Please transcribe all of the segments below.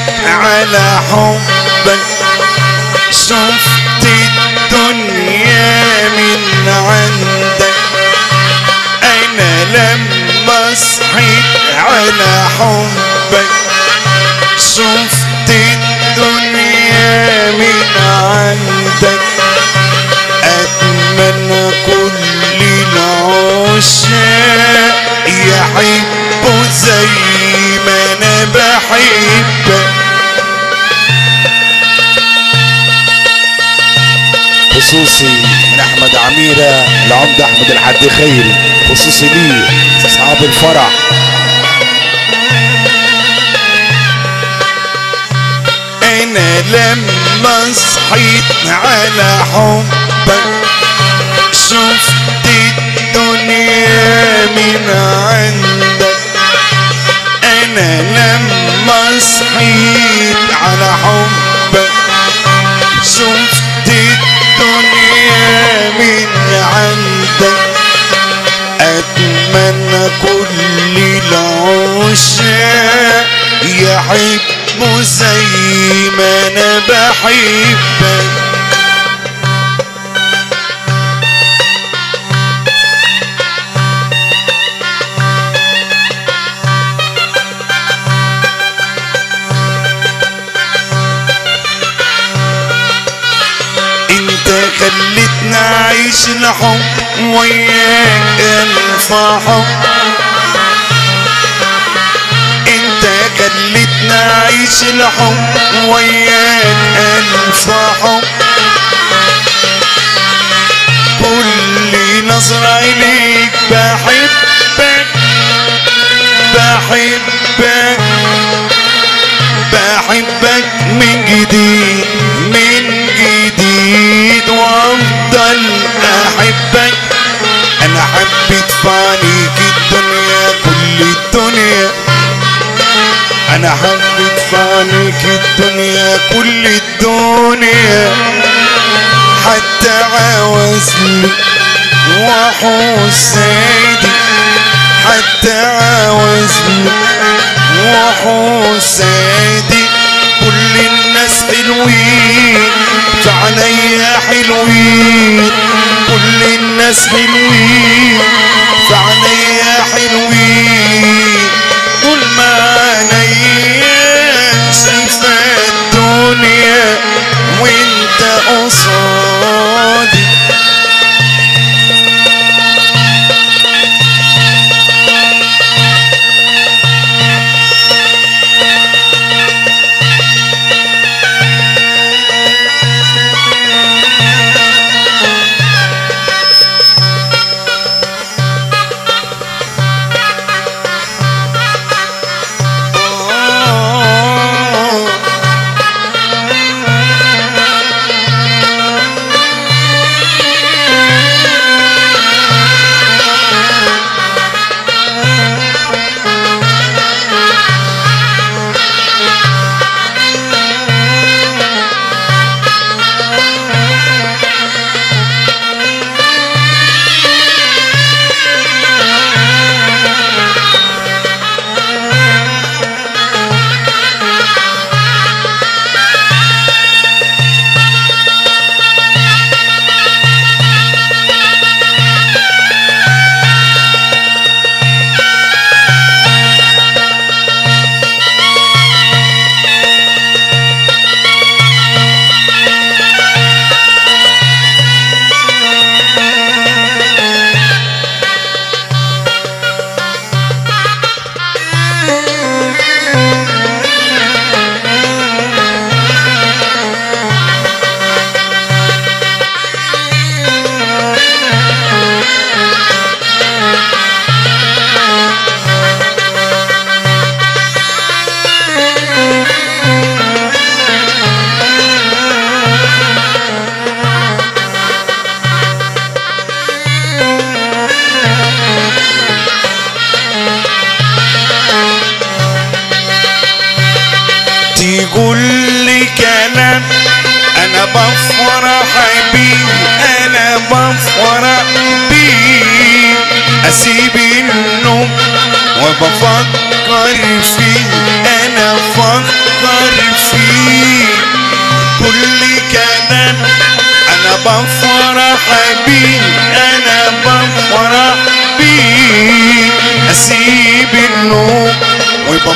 على حبك شفت الدنيا من عندك انا لما صحيت على حبك شفت الدنيا من عندك اتمنى كل العشاق يحبوا زي ما انا بحبك خصوصي من احمد عميرة لعمدة احمد الحد خيري خصوصي ليه اصحاب الفرح انا لما صحيت على حبك شفت الدنيا من عندك انا لما صحيت على حبك شفت الدنيا من عندك اتمنى كل العشاق يحبوا زي ما انا بحبك انت خلتنا اعيش الحب وياك الف حب انت خلتنا اعيش الحب وياك الف حب كل نظرة اليك بحبك بحبك بحبك من جديد من جديد وافضل احبك انا حبيت فانيك الدنيا كل الدنيا انا حبيت فانيك الدنيا كل الدنيا حتى عاوزني وحوش سيدي حتى عاوزني وحوش سيدي كل الناس حلوين فعليا حلوين كل الناس حلوين فعليا حلوين طول ما عينيا شايفة الدنيا وانت قصادي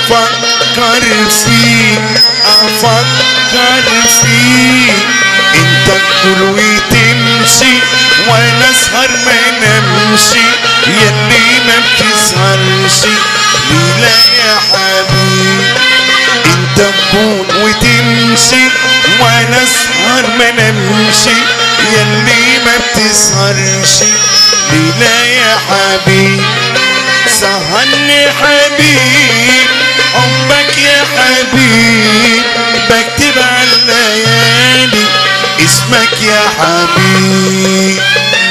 افكر فيك افكر فيك انت تقول وتمشي وانا اسهر ما نمشي يلي ما بتسهرش ليلة يا حبيبي انت تكون وتمشي وانا اسهر ما نمشي يلي ما بتسهرش ليلة يا حبيبي سهرني حبيب حبك يا حبيب بكتب على الليالي اسمك يا حبيب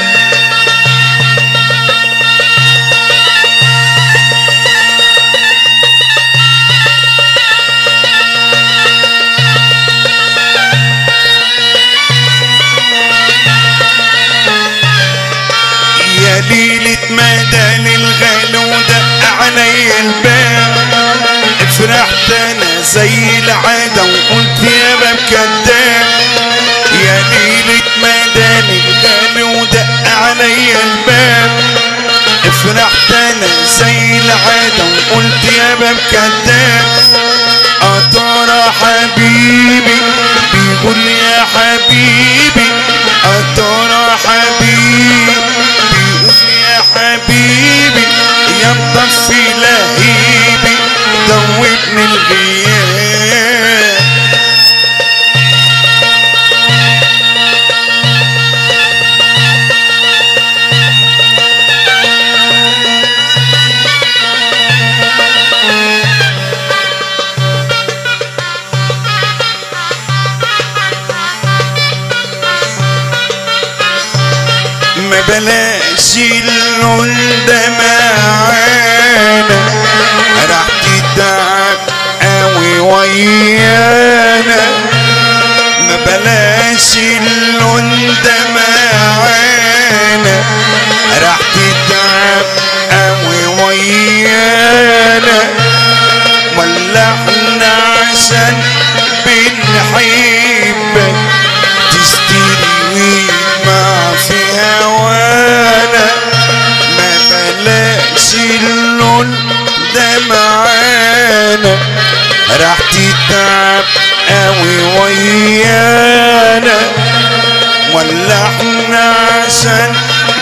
يا ليلة مدن الغلو دق علي الباب فرحت انا زي العادة وقلت يا باب كداب يا ليلة مدن الغلو دق علي الباب فرحت انا زي العادة وقلت يا باب كداب أترى حبيبي بيقول يا حبيبي أترى حبيبي بيقول يا حبيبي يا مطفي لهيبي دوبني الغياب ما بلاش اللون ده معانا راح تتعب قوي ويانا ما بلاش اللون ده معانا راح تتعب قوي ويانا ولا احنا عشان بنحبك تشتري وما في هوانا ما بلاش اللون ده معانا راح تتعب قوي ويانا ولا احنا عشان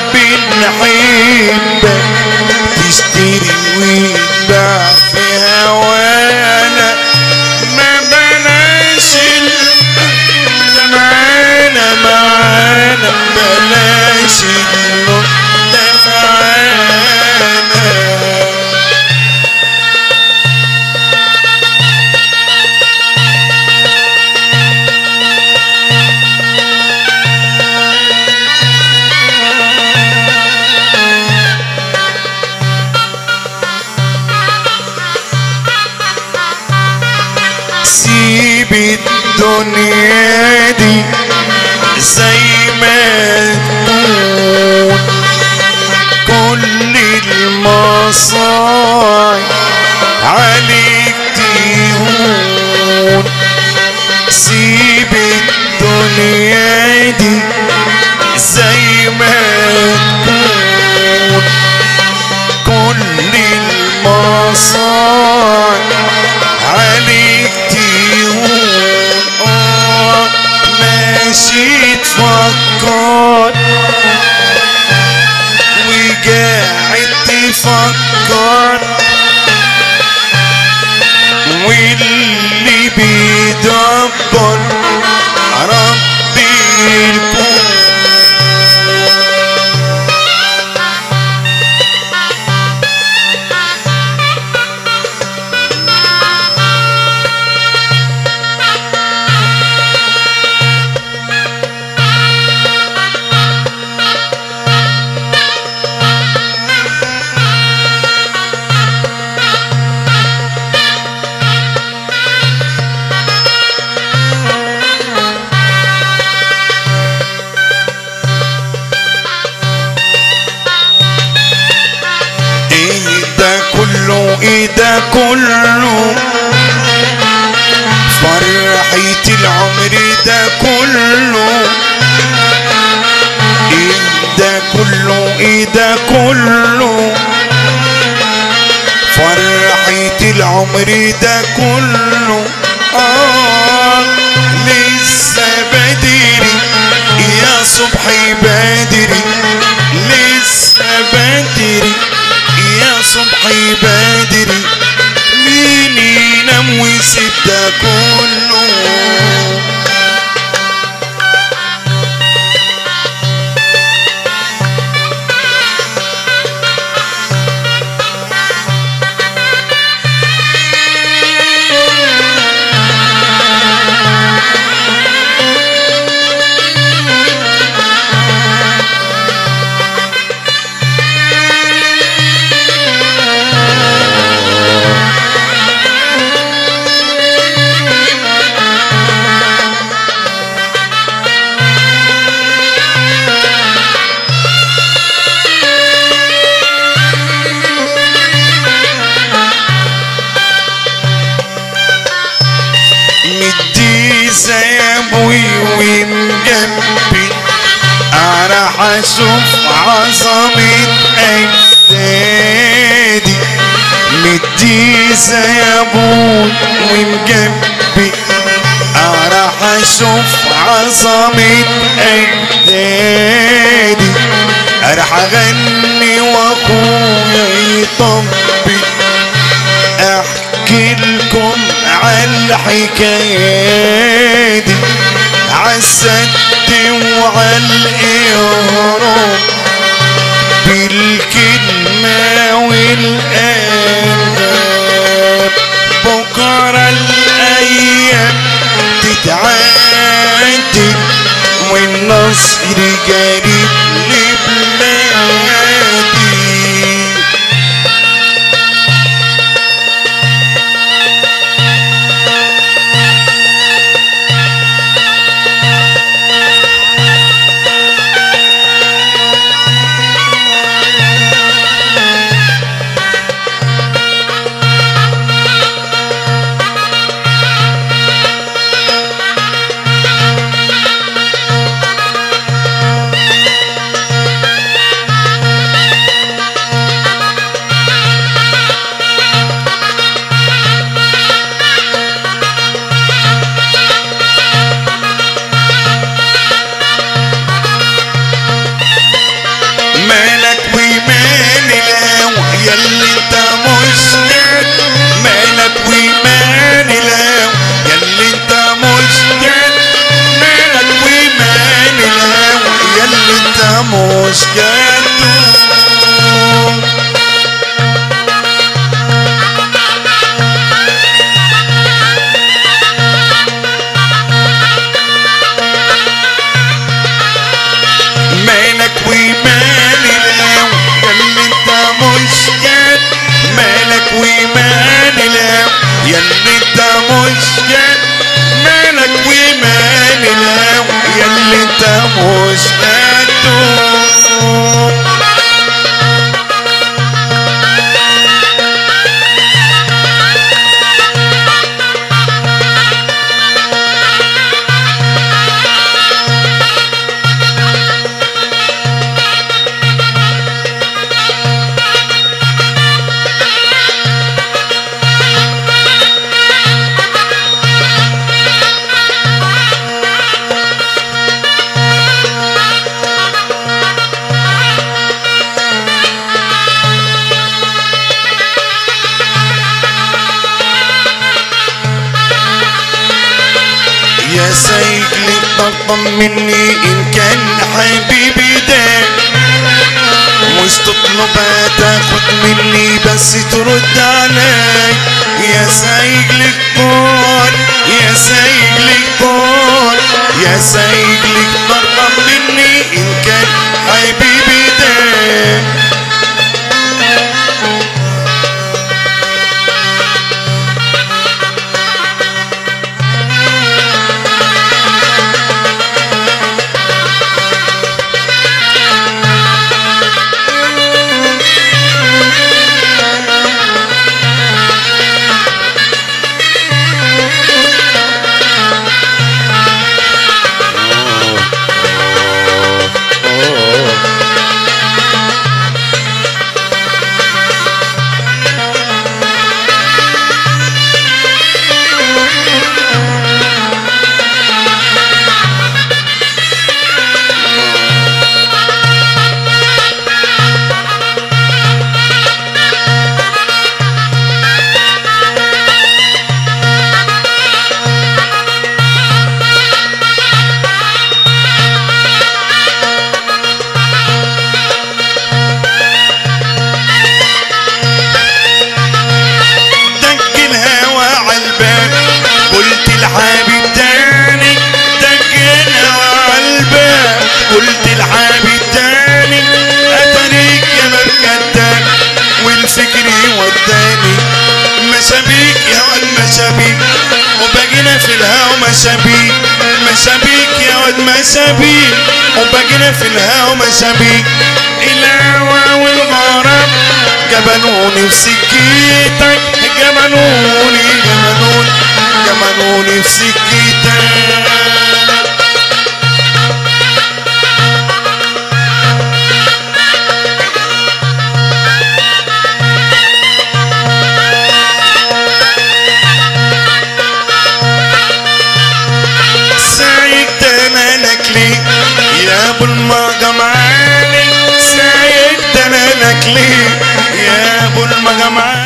بنحبك تشتري وتباع في هوانا ما بلاش ال- معانا معانا بلاش اللون ده معانا سيب الدنيا دي زي ما تكون كل المصايب عليك تهون سيب الدنيا دي زي ما تكون كل المصايب عليك تهون آه، ماشي تفكر وقاعد تفكر واللي بيدبر ربي الكون ايه ده كله ايه ده كله فرحة العمر ده كله ايه ده كله ايه ده كله فرحة العمر عمري ده كله آه لسه بدري يا صبحي بدري لسه بدري يا صبحي بدري مين ينام ويسيب ده كله مدي زي ابوي ومجنبي راح اشوف عظمة اجدادي مدي زي ابوي ومجنبي راح اشوف عظمة اجدادي راح اغني واخويا يطبي احكي لكم عن الحكاية دي عالسد وعلى الإهرام بالكلمة والآداب بكرة الأيام تتعدل والنصر قريب لبلادي مالك ومال الهوى ياللي انت مشتاق مالك ومال الهوى ياللي انت مشتاق مالك ومال الهوى ياللي انت مشتاق مالك ومال الهوى ياللي انت مشتاق مالك ومال الهوى ياللي انت مشتاق مالك ومال الهوى ياللي انت مشتاق يا سيدي طمني ان كان حبيبي ده مش تطلب تاخد مني بس ترد علي يا سيد الكون يا سيد الكون يا سيد الكون مني ان كان حبيبي ده قلت الحبيب تاني اتريك يا مركدان والفكر وداني مشابيك يا واد مشابيك وبقينا في الهوا مشابيك مشابيك يا واد مشابيك وبقينا في الهوا مشابيك الهوا والغرام جبنوني في سكيتك جبنوني جبنوني جبنوني في سكيتك سعيد انا لك ليه يا ابو المجمعاني سعيد انا لك ليه يا ابو المجمعاني